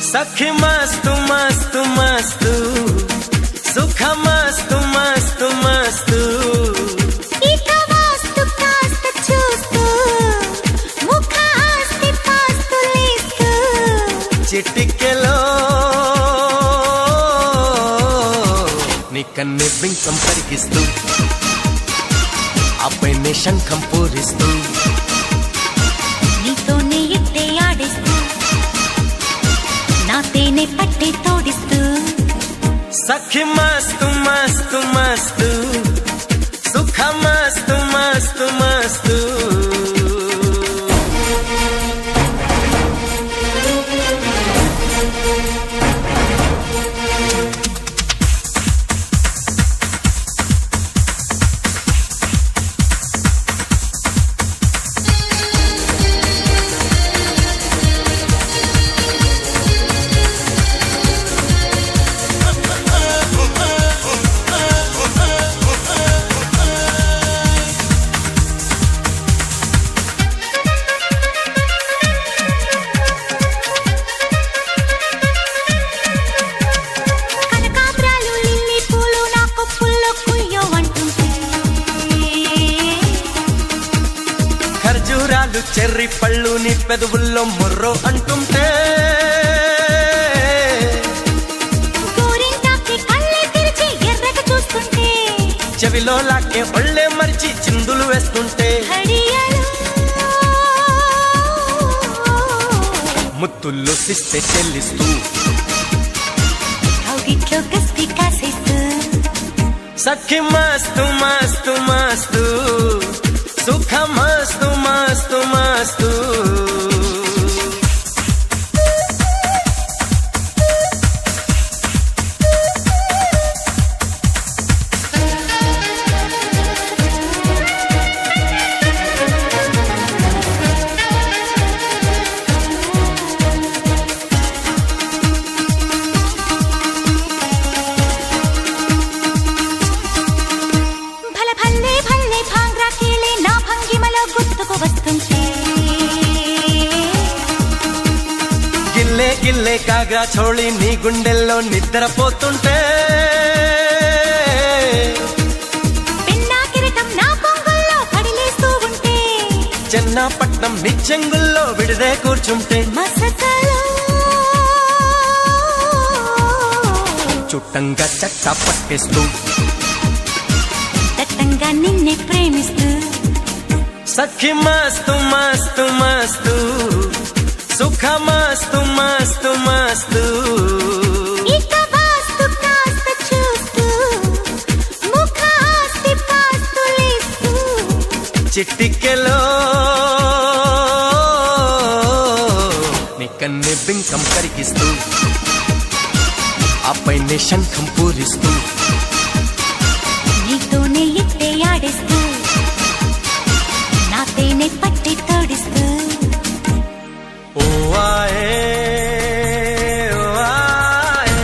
సఖి మస్తు మస్తు మస్తు సుఖ మస్తు మస్తు మస్తు ఇక వాస్తు కాస్త చూస్తూ ముఖ ఆస్తి పాస్తులేస్తూ చిటికెలో నీ కన్నె బింకం కరిగిస్తూ ఆపై నీ శంఖం పూరిస్తూ నీతోనే ఇట్టే ఆడిస్తూ నా తేనె పట్టి తోడిస్తూ సఖి మస్తు మస్తు మస్తు సుఖ మస్తు మస్తు మస్తు కనకాంబరాలు లిల్లీ పూలు నా కొప్పుల్లో కుయ్యో అంటుంటే ఖర్జూరాలు చెర్రి పళ్ళు నీ పెదవుల్లో మొర్రో అంటుంటే గోరింటాకి కళ్ళే తెరిచి ఎర్రగా చూస్తుంటే చెవిలో లాకే ఒళ్ళే మరిచి చిందులు వేస్తుంటే హడియలు ముత్తుల్లో సిస్తే చెల్లిస్తూ కౌగిట్లో గస్తి కాసేస్తూ సఖి మస్తు మస్తు మస్తు సుఖ మస్తు మస్తు మస్తు భల భల్లే భల్లే భాంగ్రా కీళే నా భంగిమలో గుర్తుకు వస్తుంటే గిల్లే గిల్లే కాగా చోళి నీ గుండెల్లో నిద్రపోతుంటే పెన్నా కిరీటం నా పొంగుల్లో పడిలేస్తూ ఉంటే చెన్నాపట్నం నిచ్చెంగుల్లో విడిదే కూర్చుంటే మసకలో చుట్టంగా చట్ట పట్టేస్తూ దట్టంగా నిన్నే ప్రేమిస్తూ సఖి మస్తు మస్తు మస్తు సుఖ మస్తు మస్తు మస్తు ఇక వాస్తు కాస్త చూస్తూ ముఖ ఆస్తి పాస్తులేస్తూ చిట్టికెలో నీ కన్నె బింకం కరిగిస్తూ ఆపై నీ శంఖం పూరిస్తూ నీతోనే ఇట్టే ఆడిస్తూ నా తేనె పట్టి తోడిస్తూ ఓ ఆయే ఓ ఆయే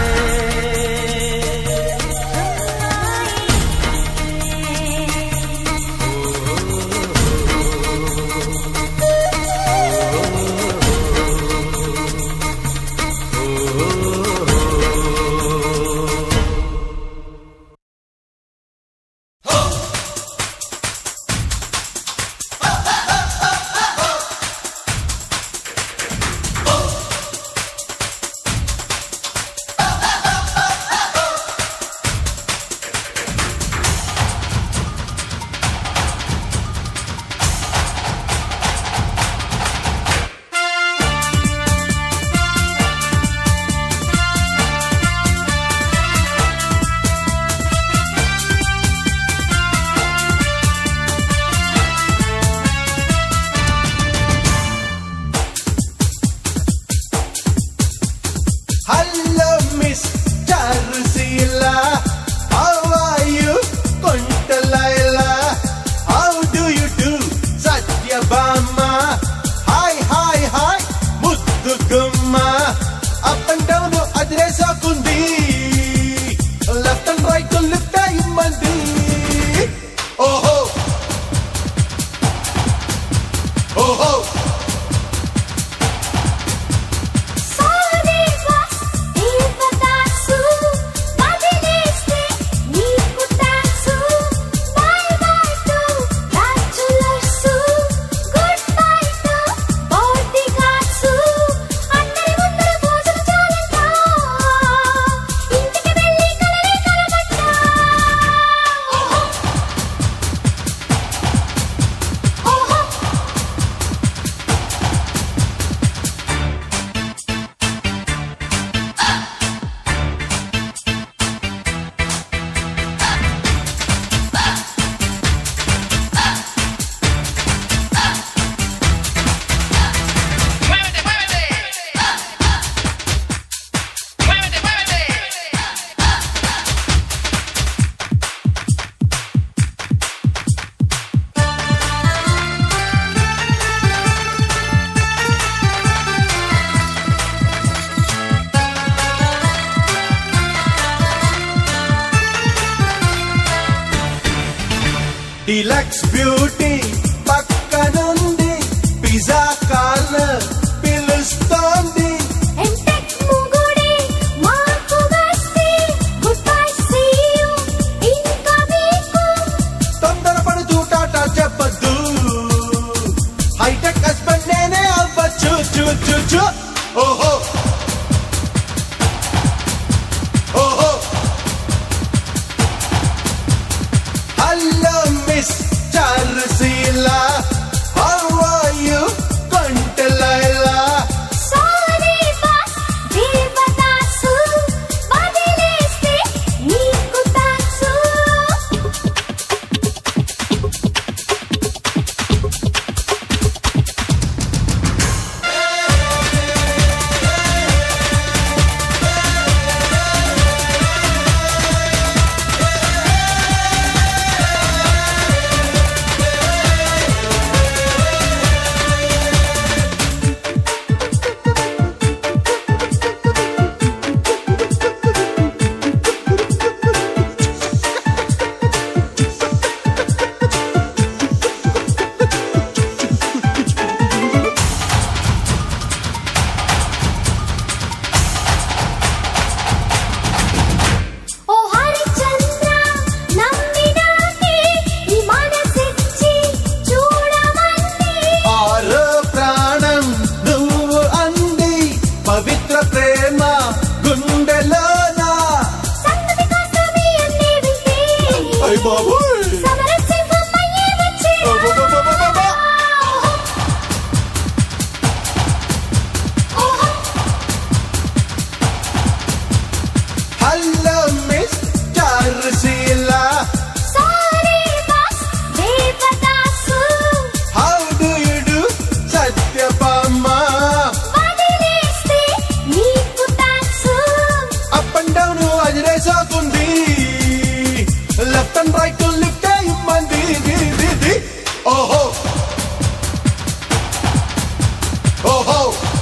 Hello, Mr. Sheila. How are you, Kuntalaila? How do you do, Satyabama? Hi, hi, hi, Muddugumma. Up and down, అదిరేసా కుంది లెఫ్ట్ అండ్ రైట్ లిఫ్ట్ ఇమ్మంది ఓహో ఓహో సారీ వా సెక్స్ బ్యూటీ పక్కనుంది పిజ్జా కార్నర్ పిలుస్తోంది ఎంటెక్ ముగుడే మార్పు వస్తే గుడ్ బై సీ యు ఇంకా మీకు తొందరపడుతూ టాటా చెప్పద్దు హైటెక్ హస్బెండ్ నేనే అవ్వచ్చు చూ చూ చూ ఓహో ఓహో హలో మిస్ చార్సీలా హౌ ఆర్ యు కొంటలైలా సారీ బాస్ దేవదాసు వదిలేస్తే నీకు తాసు ఓ హరిచంద్ర నమ్మినాకే ఈ మనసిచ్చి చూడమంది ఆరో ప్రాణం నువ్వు అంది పవిత్ర ప్రేమ గుండెలోనా సంగతి కోసమే అన్నీ వింటే అయ్ బాబోయ్ సమరసింహమయ్యే వచ్చే అబ్బబ్బబ్బబ్బబ్బ. ఓహో హలో మిస్ చార్సీలా sorry boss Devadasu how do you do Satyabhama వదిలేస్తే నీకు తాసు అప్ అండ్ డౌన్ అదిరేసాకుంది లెఫ్ట్ అండ్ రైట్ లిఫ్ట్ ఇమ్మంది ది, ది, ది. ఓహో ఓహో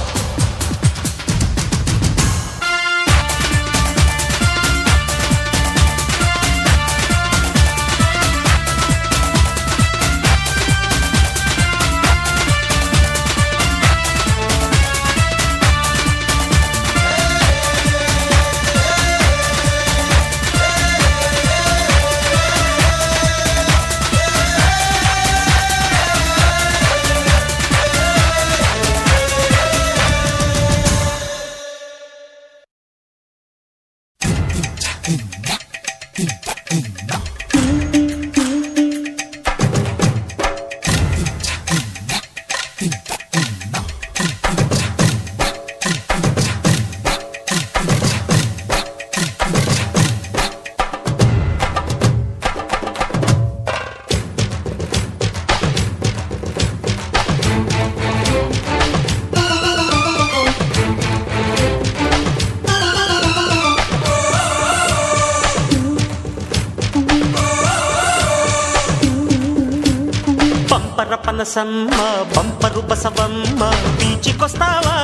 పంపర పనసమ్మ పంపరు బసవమ్మ బీచికొస్తావా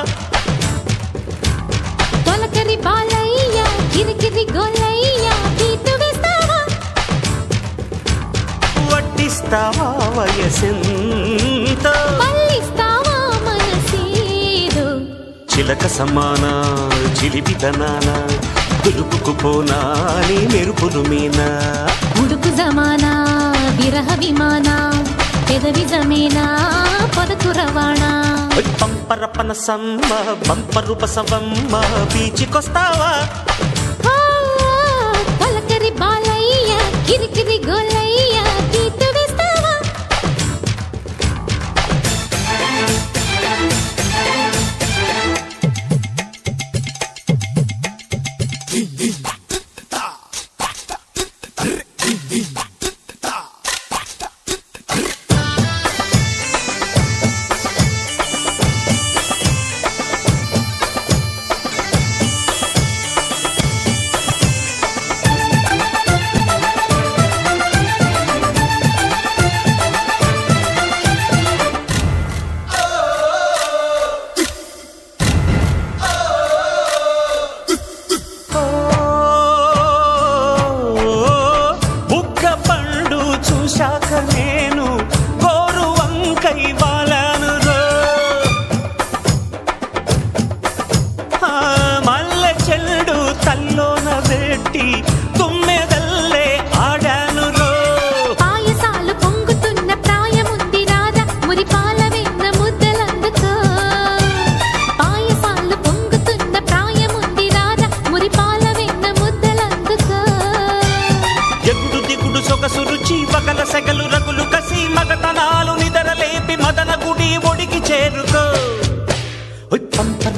తొలకరి బాలయ్య కిరికిరి గోలయ్య బీటు వేస్తావా వడ్డిస్తావా వయసెంతో మళ్ళిస్తావా మనసేదో చిలక సమాన చిలిపిదనాన దులుపుకు పోనా నీ మెరుపులు మీనా ఉడుకు జమానా విరహ విమానా పెదవి జమేనా పొదకు రవాణా పంపర పనసమ్మ పంపరు బసవమ్మ బీచికొస్తావా ఆ, తొలకరి బాలయ్య కిరికిరి గోలయ్య బీటు వేస్తావా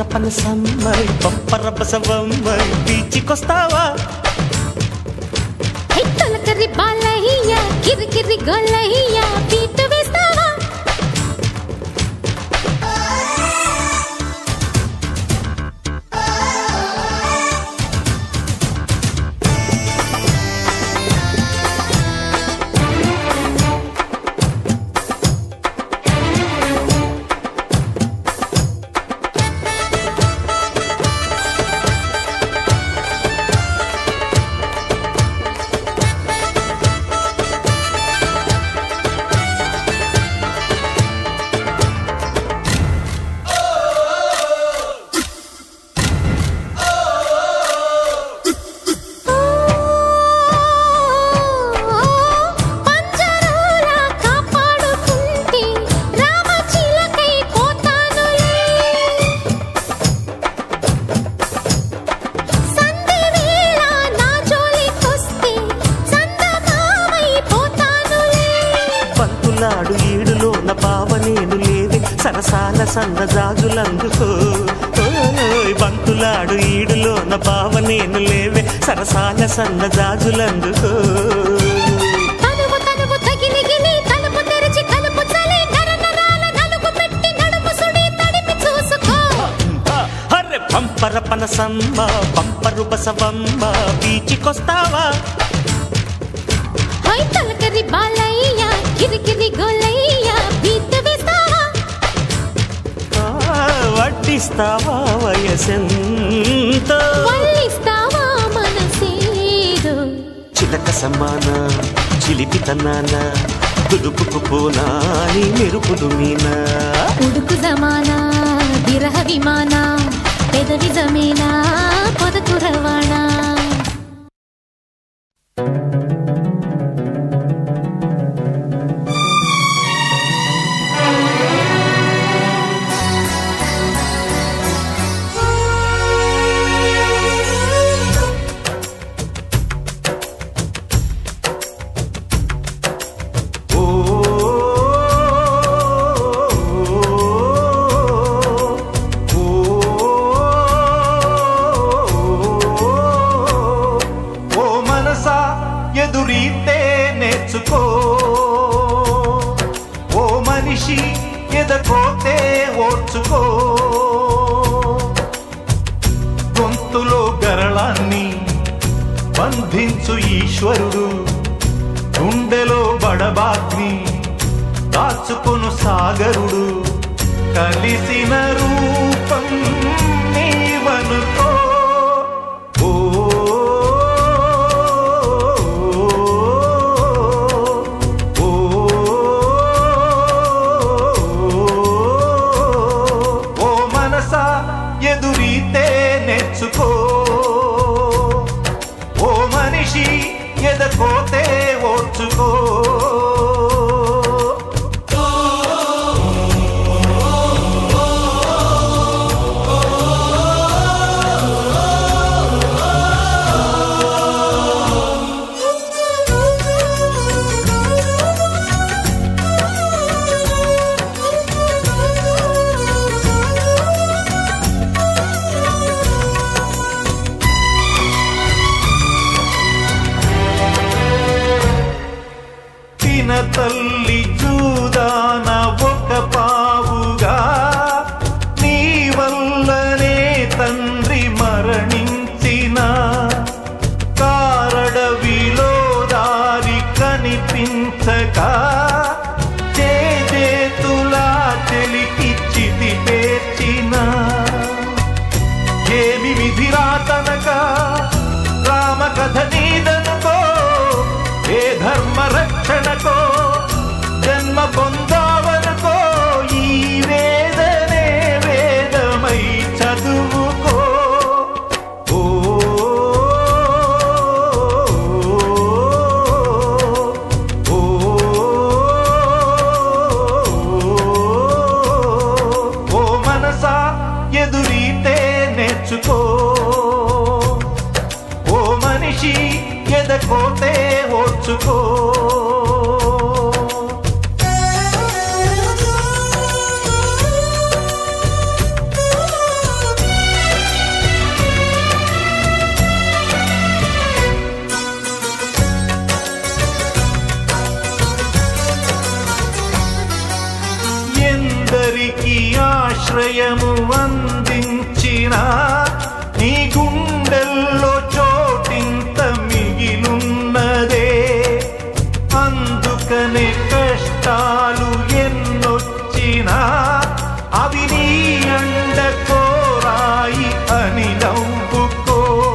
పంపర సమ్మై పంపర బసవమ్మై బీచికొస్తావా హే తొలకరి బాలయ్య కిరికిరి గొల్లయ్య పీట వేస్తావా పంజరంలా కాపాడుకుంటే రామచిలకై పోతానులే సంధి వేళ నా జోలికొస్తే చందమామై పోతానులే పంతులాడు ఈడులోన పావనేను లేవి సరసాల సన్నజాజులందుకో ఓయ్ బంతులాడు ఈడులోన పావనేను లేవే సరసాల సన్నజాజులందుకో తనువు తనువు తగిలిగిలి తలుపు తెరిచి కలుపు చలి నరనరాల నలుగు పెట్టి నడుము సుడి తడిపి చూసుకో అరే పంపర పనసమ్మ పంపరు బసవమ్మ బీచికొస్తావా హై తలకరి బాలయ్య కిరికిరి గొల్లయ్య బీట్ వేస్తావా ఆ, వడ్డిస్తావా వయసెంత వల్లిస్తావా మనసేదో చిలక సమాన చిలిపితనాన దులుపుకు పోనా నీ మెరుపులు మీనా ఉడుకు జమానా విరహ విమానా పెదవి జమేనా పొదకు రవాణా ఓ ఓ మనసా ఎదురీతే నేర్చుకో ఓ మనిషి ఎదకోతే ఓర్చుకో గొంతులో గరళాన్ని బంధించు ఈశ్వరుడు గుండెలో బడబాగ్ని దాచుకును సాగరుడు కలిసిన రూపం నీవనుకో ఓ ఓ ఓ మనసా ఎదురీతే నేర్చుకో ఓ మనిషి ఎదకోతే ఓర్చుకో తిన తల్లి చూదాన ఒక పావుగా నీ వల్లనే తండ్రి మరణించిన కారడవిలో దారి కనిపించక చేతులా చెలికిచ్చితి పేర్చిన ఏమి విధిరాతనక రామ కథ నీదనుకో ఏ ధర్మ రక్షణకో జన్మ పొందావనుకో ఈ వేదనే వేదమై చదువుకో ఓ ఓ ఓ మనసా ఎదురీతే నేర్చుకో ఓ మనిషి ఎదకోతే ఓర్చుకో ఆ నీ గుండెల్లో చోటింత మిగిలున్నదే అందుకనే కష్టాలు ఎన్నొచ్చినా అవి నీ అండ కోరాయి అని నవ్వుకో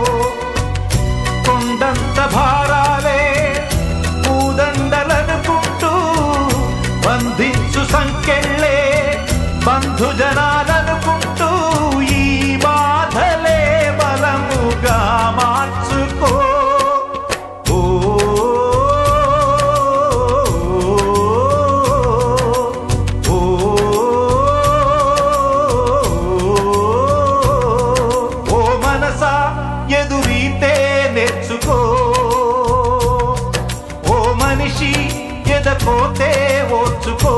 కొండంత భారాలే పూదండలనుకుంటూ బంధించు సంకెళ్ళే బంధుజనాలనుకుంటూ ఈ బాధలే బలముగా మార్చుకో ఓ ఓ ఓ మనసా ఎదురీతే నేర్చుకో ఓ మనిషి ఎదపోతే ఓర్చుకో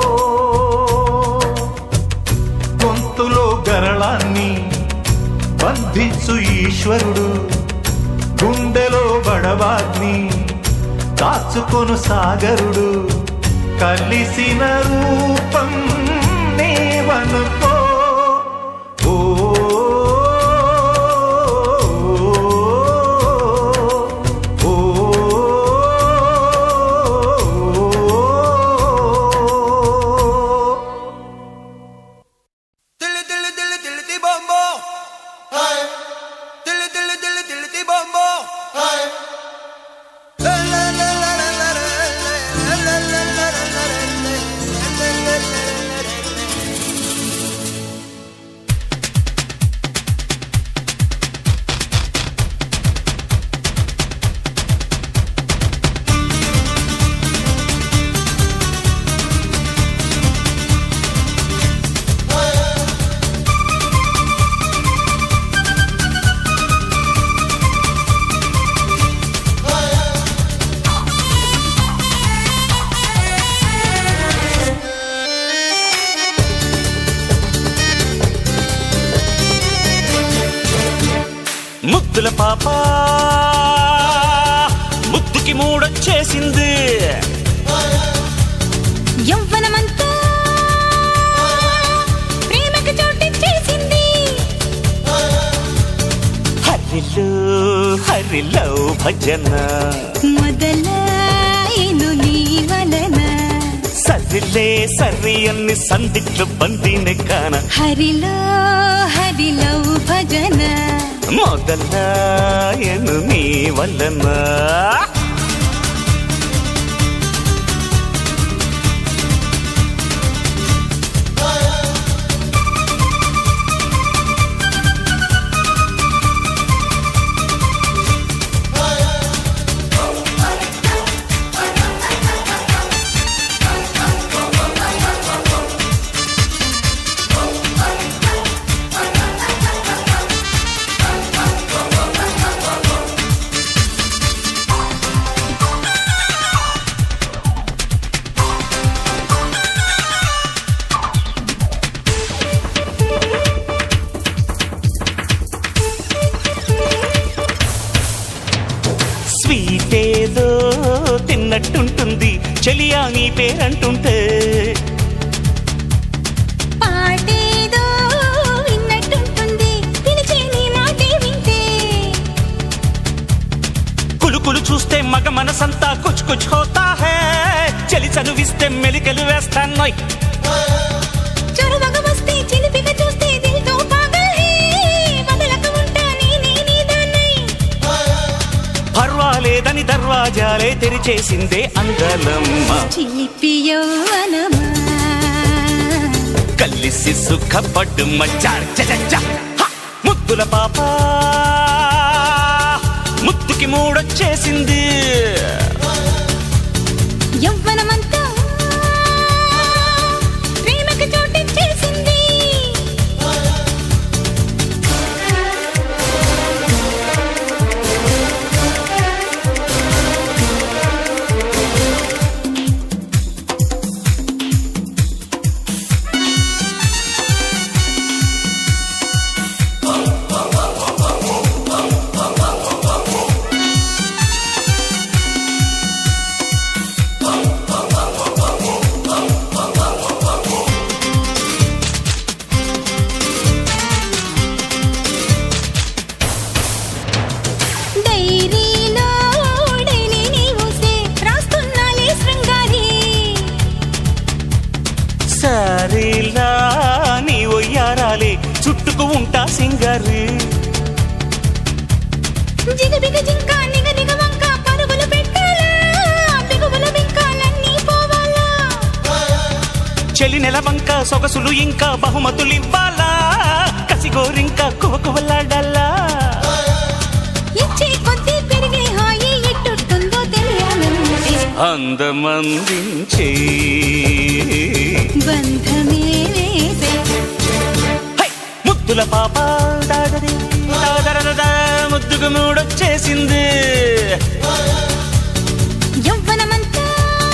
గొంతులో గరళాన్ని బంధించు ఈశ్వరుడు గుండెలో బడవాగ్ని దాచుకొను సాగరుడు కలిసిన రూపం నేవనుకో ఓ ఓ Dilly dilly dilly dilly di bombo. Hey. Dilly dilly dilly dilly di bombo. Hey. La la la la la la la la la la la la la la la ముద్దుల పాప ముద్దుకి మూడొచ్చేసింది యవ్వనమంతా ప్రేమకు చోటిచ్చేసింది హరిలో హరిలో భజన మొదలాయను నీ వలన సరిలే సరి అన్ని సందిట్లు బందిని కాన హరిలో హరిలో భజన మొదలాయను నీ వలన స్వీట్ ఏదో తిన్నట్టుంటుంది చెలియా నీ పేరంటుంటే పాటేదో విన్నట్టుంటుంది పిలిచే నీ మాటే వింటే కులుకులు చూస్తే మగ మనసంతా కుచ్ కుచ్ హోతా హే చలి చనువిస్తే మెలికలు వేస్తాన్నోయ్ చొరవగా వస్తే చిలిపిగా చూస్తే దిల్తో పాగల్ హే వదలక ఉంటా నేనే నీ దాన్నై పర్వాలేదని దర్వాజాలే తెరిచేసిందే అందలమ్మ చిలిపి యౌవనమా కలిసి సుఖపడ్డు మచ్చార్ ముద్దుల పాప ముద్దుకి మూడొచ్చేసింది యవ్వనమంతా ప్రేమకు చోటిచ్చేసింది Hey! ఉంటా సింగరి జిగబిగ జింక నిగ నిగ వంక పరుగులు పెట్టాలా బిగువుల బింకాలన్నీ పోవాలా చెలి నెలవంక సొగసులు ఇంకా బహుమతులివ్వాలా కసిగోరింకా కువకువలాడాలా ఇచ్చే కొద్దీ పెరిగే హాయి ఎట్టుంటుందో తెలియాలంటే అందమందించే బంధమే వేసే హై! ముద్దుల పాప దాదరి దాదరదదా ముద్దుకు మూడొచ్చేసింది యవ్వనమంతా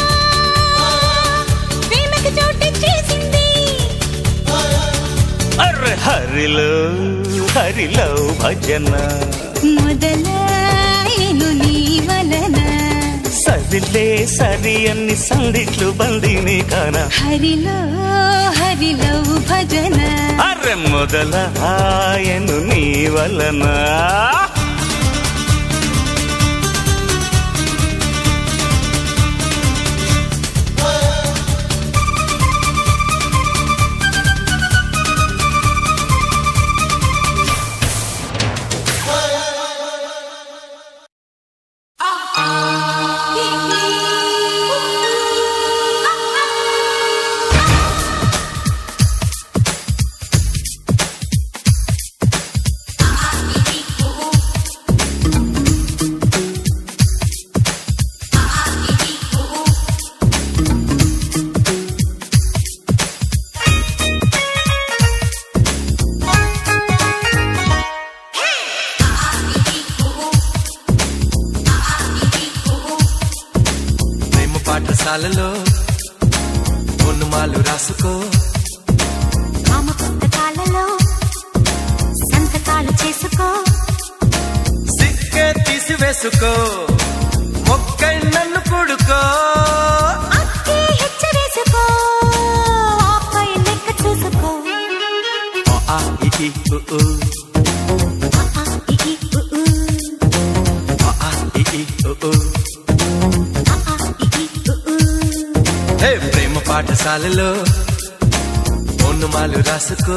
ప్రేమకి చోటిచ్చేసింది అర్రె హరిలో హరిలో భజన మొదలాయను నీ వలన సరిలే సరి అన్ని సందిట్లు బందిని కాన హరిలో హరిలో భజన అర్రె మొదల ఆయను నీ వలన ప్రేమ పాఠశాలలో ఉన్నమాలు రాసుకో ఆమ పుస్తకాలలో సంతకాలు చేసుకో సిక్కే తీసివేసుకో మొక్కై నన్ను కొడుకో అక్కే హెచ్చరేసుకో ఆపై లెక్క చూసుకో ఓ ఆ ఇ ఈ ఉ ఊ. ఆ, ఆ, ఇ, ఈ, ఉ, ఊ. ఓ ఆ ఇ ఈ ఉ ఊ. ఆ, ఆ, ఇ, ఈ, ఉ, ఊ. హే ప్రేమ పాఠశాలలో ఉన్నమాలు రాసుకో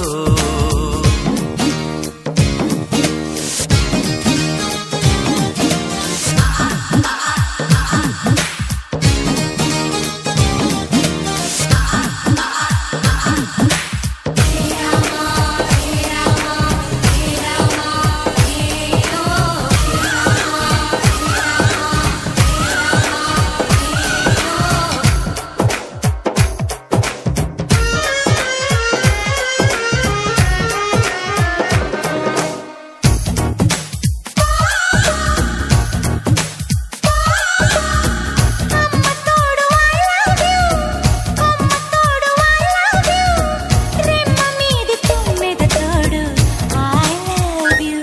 అమ్మ తోడు I love you. కొమ్మ తోడు I love you. రెమ్మ మీది తుమ్మెద తోడు I love you.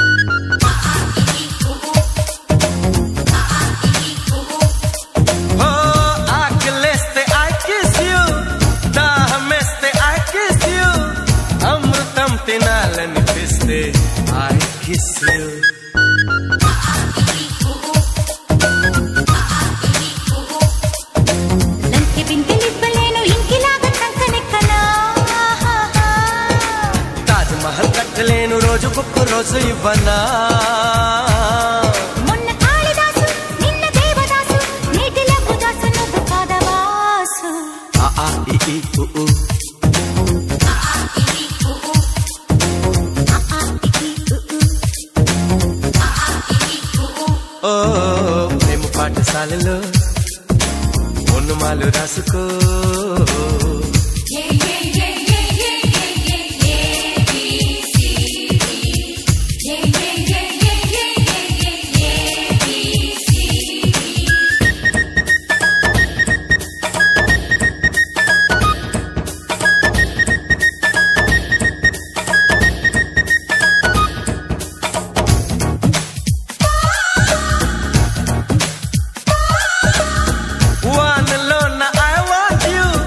ఓ ఆకలేస్తే ఐ కిస్ యు దాహమేస్తే ఐ కిస్ యు అమృతం తినాలనిపిస్తే ఐ కిస్ యు లంకె బింకెలివ్వలేను ఇంకిలాగా కంకనెక్కనా తాజ్ మహల్ కట్టలేను రోజు ఒక్క రోజు ఇవ్వనా మొన్న కాళిదాసు నిన్న దేవదాసు నీటిలకు దాసు నువ్వు కాదవాసు ఆ ఆ ఇ ఈ ఉ ఊ. ఆ, ఆ, ఇ, ఈ, ఉ, ఊ. ఓ ప్రేమ పాఠశాలలో ఉన్నమాలు రాసుకో వానలో నా ఐ వాంట్ యు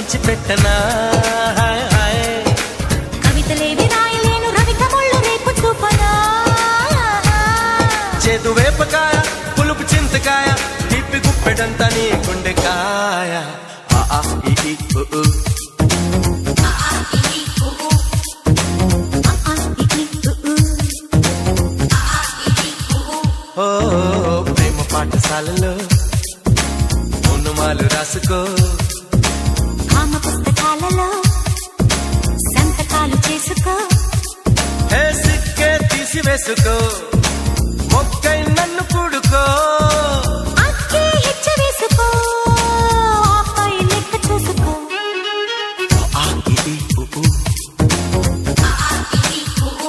పంచిపెట్టనా హాయ్ హాయ్ కవితలేవి రాయలేను రవికముళ్ళు రేపు చూపనా చేదు వేపకాయ పులుపు చింతకాయ తిప్పి గుప్పెడంతా నీ గుండెకాయ ఆ, ఆ, ఈ, ఈ, ఉ, ఉ. ఆ, ఈ, ఈ, ఉ, ఉ. ఓ ప్రేమ పాఠశాలలో ఉన్నమాలు రాసుకో భామ పుస్తకాలలో సంతకాలు చేసుకో హే సిక్కే తీసివేసుకో మొక్కై నన్ను కూడుకో అక్కే హెచ్చ వేసుకో ఆపై లెక్క చూసుకో ఆ, ఈ, ఈ, ఉ, ఉ. ఆ, ఈ, ఈ, ఉ, ఉ.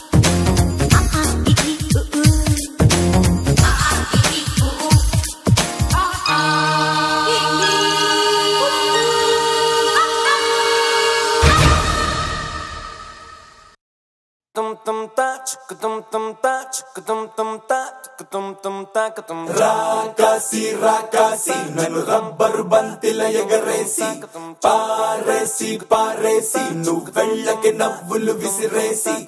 tum tum ta chuk tum tum ta chuk tum tum ta chuk tum tum ta ka tum రాకాసి రాకాసి నన్ను రబ్బరు బంతిల ఎగరేసి పారేసి పారేసి నువ్వు వెళ్ళకి నవ్వులు విసిరేసి